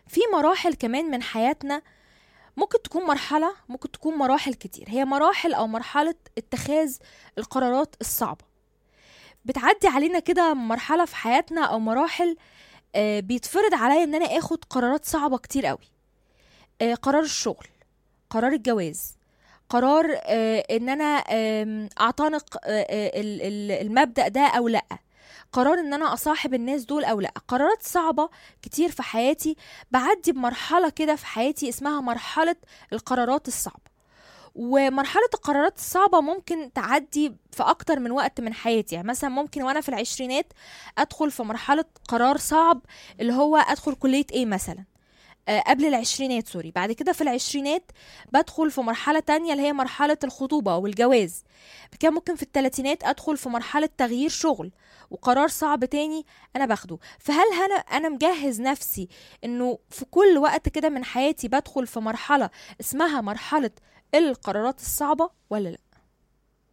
في مراحل كمان من حياتنا ممكن تكون مرحلة ممكن تكون مراحل كتير هي مراحل أو مرحلة اتخاذ القرارات الصعبة بتعدي علينا كده مرحلة في حياتنا أو مراحل آه، بيتفرض عليا إن أنا آخد قرارات صعبة كتير قوي آه، قرار الشغل قرار الجواز قرار آه، ان انا آم، اعتنق آه، آه، ال- ال- المبدأ ده او لا قرار ان انا اصاحب الناس دول او لا قرارات صعبة كتير في حياتي بعدي بمرحلة كده في حياتي اسمها مرحلة القرارات الصعبة ومرحلة القرارات الصعبة ممكن تعدي في أكتر من وقت من حياتي يعني مثلا ممكن وأنا في العشرينات أدخل في مرحلة قرار صعب اللي هو أدخل كلية إيه مثلا آه، قبل العشرينات سوري بعد كده في العشرينات بدخل في مرحلة تانية اللي هي مرحلة الخطوبة والجواز كده ممكن في التلاتينات أدخل في مرحلة تغيير شغل وقرار صعب تاني أنا باخده فهل أنا أنا مجهز نفسي إنه في كل وقت كده من حياتي بدخل في مرحلة اسمها مرحلة القرارات الصعبة ولا لأ